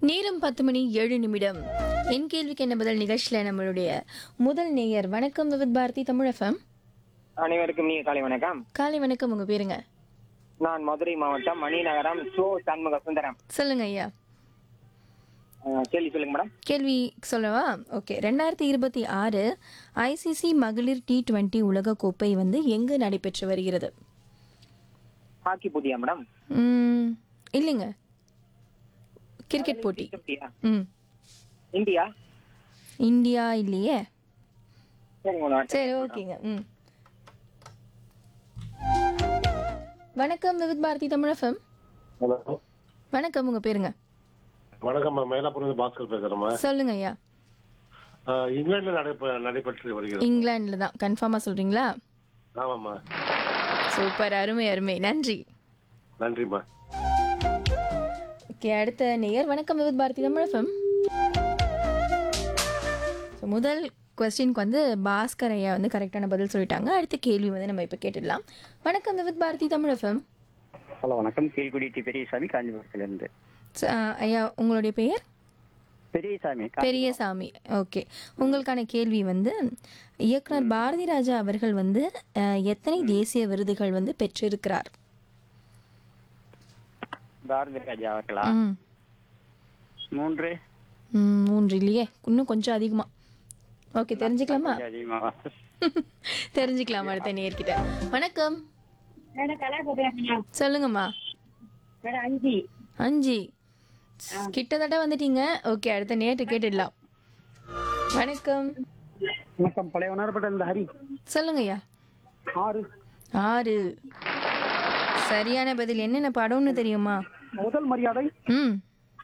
நேரம் பத்து மணி ஏழு நிமிடம் என் கேள்விக்கு என்ன பதில் நிகழ்ச்சியில் நம்மளுடைய முதல் நேயர் வணக்கம் விவித் பாரதி தமிழ் எஃப்எம் அனைவருக்கும் நீ காலை வணக்கம் காலை வணக்கம் உங்க பேருங்க நான் மதுரை மாவட்டம் மணிநகரம் சோ சண்முக சுந்தரம் சொல்லுங்க ஐயா அஹ், கேள்வி சொல்லுங்க மேடம் கேள்வி சொல்லவா ஓகே ரெண்டாயிரத்தி இருபத்தி ஆறு ஐசிசி மகளிர் டி டுவெண்ட்டி உலகக்கோப்பை வந்து எங்கு நடைபெற்று வருகிறது ஹாக்கி போட்டியா மேடம் ம், இல்லைங்க கிரிக்கெட் போட்டி போட்டியா ம் இந்தியா இந்தியா இல்லையே சரிங்க மேடம் சரி ஓகேங்க ம் வணக்கம் விவித் பாரதி தமிழ் எஃப்எம் ஹலோ வணக்கம் உங்க பேருங்க வணக்கம்மா மயிலாப்பூர்லேருந்து பாஸ்கர் பேசுகிறேம்மா சொல்லுங்க ஐயா இங்கிலாண்டில் நடைபெ நடைபெற்று வருகிறது இங்கிலாந்துல தான் கன்ஃபார்மா சொல்றீங்களா ஆமாம்மா சூப்பர் அருமை அருமை நன்றி நன்றிம்மா ஓகே அடுத்த நேயர் வணக்கம் விவித் பாரதி தமிழ் எஃப்எம் ஸோ முதல் கொஸ்டினுக்கு வந்து பாஸ்கர் ஐயா வந்து கரெக்டான பதில் சொல்லிட்டாங்க அடுத்த கேள்வி வந்து நம்ம இப்போ கேட்டுடலாம் வணக்கம் விவித் பாரதி தமிழ் எஃப்எம் ஹலோ வணக்கம் கீழ்குடி டி பெரியசாமி காஞ்சிபுரத்திலிருந்து ஐயா உங்களுடைய பெயர் பெரியசாமி பெரியசாமி ஓகே உங்களுக்கான கேள்வி வந்து இயக்குனர் பாரதி ராஜா அவர்கள் வந்து அஹ், எத்தனை தேசிய விருதுகள் வந்து பெற்றிருக்கிறார் பாரதி ராஜா அவர்களா ம் மூன்று ம், மூன்று இல்லையே இன்னும் கொஞ்சம் அதிகமா ஓகே தெரிஞ்சுக்கலாமா அதிகமாவா தெரிஞ்சுக்கலாம் அடுத்த நேர்கிட்ட வணக்கம் மேடம் கலா பேசுறேன் சொல்லுங்கம்மா மேடம் அஞ்சு அஞ்சு கிட்டத்தட்ட வந்துட்டீங்க ஓகே அடுத்த நேற்று கேட்டுடலாம் வணக்கம் வணக்கம் பழைய உணரப்பட்ட இந்த ஹரி சொல்லுங்கய்யா ஆறு ஆறு சரியான பதில் என்னென்ன படம்னு தெரியுமா முதல் மரியாதை ம்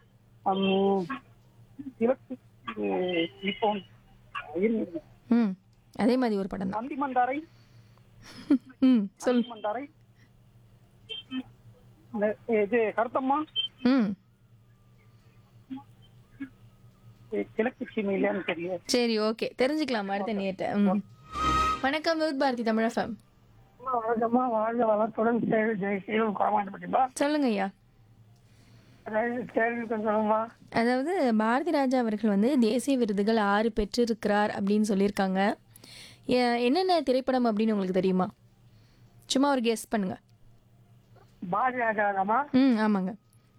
இலக்கு இப்போ ம் அதே மாதிரி ஒரு படம் தான் நந்தி மந்தாரை ம் சொல் மந்தாரை இது கருத்தம்மா ம் கிழக்கு சீமை இல்லையான்னு தெரியல சரி ஓகே தெரிஞ்சுக்கலாம் அடுத்த நேற்று ம் வணக்கம் வித் பாரதி தமிழ் எஃப்எம் வணக்கம்மா வாழ்க வளத்துடன் செயல் ஜெயசீலம் குறமாட்டப்பட்டிப்பா சொல்லுங்க ஐயா அதாவது கேள்வி கொஞ்சம் சொல்லுங்கம்மா அதாவது பாரதி ராஜா அவர்கள் வந்து தேசிய விருதுகள் ஆறு பெற்றிருக்கிறார் அப்படின்னு சொல்லியிருக்காங்க எ- என்னென்ன திரைப்படம் அப்படின்னு உங்களுக்கு தெரியுமா சும்மா ஒரு கெஸ் பண்ணுங்க பாரதி ராஜாதாமா ம் ஆமாங்க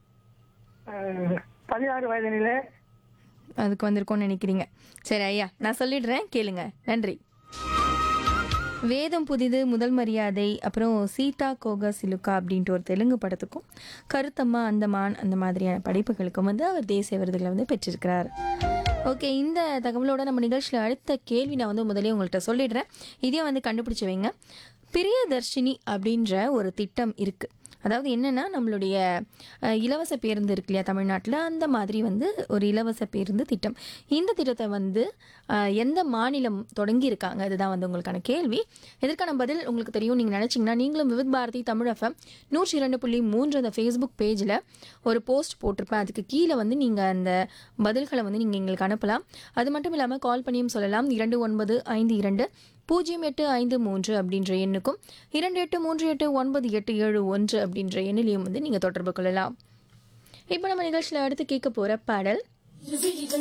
பதினாறு வயதினிலே அதுக்கு வந்திருக்கோம்னு நினைக்கிறீங்க சரி ஐயா நான் சொல்லிடுறேன் கேளுங்க நன்றி வேதம் புதிது முதல் மரியாதை அப்புறம் சீதா கோக சிலுக்கா அப்படின்ட்டு ஒரு தெலுங்கு படத்துக்கும் கருத்தம்மா அந்தமான் அந்த மாதிரியான படைப்புகளுக்கும் வந்து அவர் தேசிய விருதுகளை வந்து பெற்றிருக்கிறார் ஓகே இந்த தகவலோட நம்ம நிகழ்ச்சியில் அடுத்த கேள்வி நான் வந்து முதலே உங்கள்கிட்ட சொல்லிடுறேன் இதையும் வந்து கண்டுபிடிச்சு வைங்க பிரியதர்ஷினி அப்படின்ற ஒரு திட்டம் இருக்குது அதாவது என்னன்னா நம்மளுடைய அஹ், இலவச பேருந்து இருக்கு இல்லையா தமிழ்நாட்டில் அந்த மாதிரி வந்து ஒரு இலவச பேருந்து திட்டம் இந்த திட்டத்தை வந்து அஹ், எந்த மாநிலம் தொடங்கி இருக்காங்க அதுதான் வந்து உங்களுக்கான கேள்வி இதற்கான பதில் உங்களுக்கு தெரியும் நீங்கள் நினச்சிங்கன்னா நீங்களும் விவித் பாரதி தமிழ் எஃப்எம் நூற்றி இரண்டு புள்ளி மூன்று அந்த ஃபேஸ்புக் பேஜில் ஒரு போஸ்ட் போட்டிருப்பேன் அதுக்கு கீழே வந்து நீங்கள் அந்த பதில்களை வந்து நீங்கள் எங்களுக்கு அனுப்பலாம் அது மட்டும் இல்லாமல் கால் பண்ணியும் சொல்லலாம் இரண்டு ஒன்பது ஐந்து இரண்டு பூஜ்ஜியம் எட்டு ஐந்து மூன்று அப்படின்ற எண்ணுக்கும் இரண்டு எட்டு மூன்று எட்டு ஒன்பது எட்டு ஏழு ஒன்று அப்படின்ற எண்ணிலையும் வந்து நீங்கள் தொடர்பு கொள்ளலாம் இப்போ நம்ம நிகழ்ச்சியில் அடுத்து கேட்க போகிற பாடல்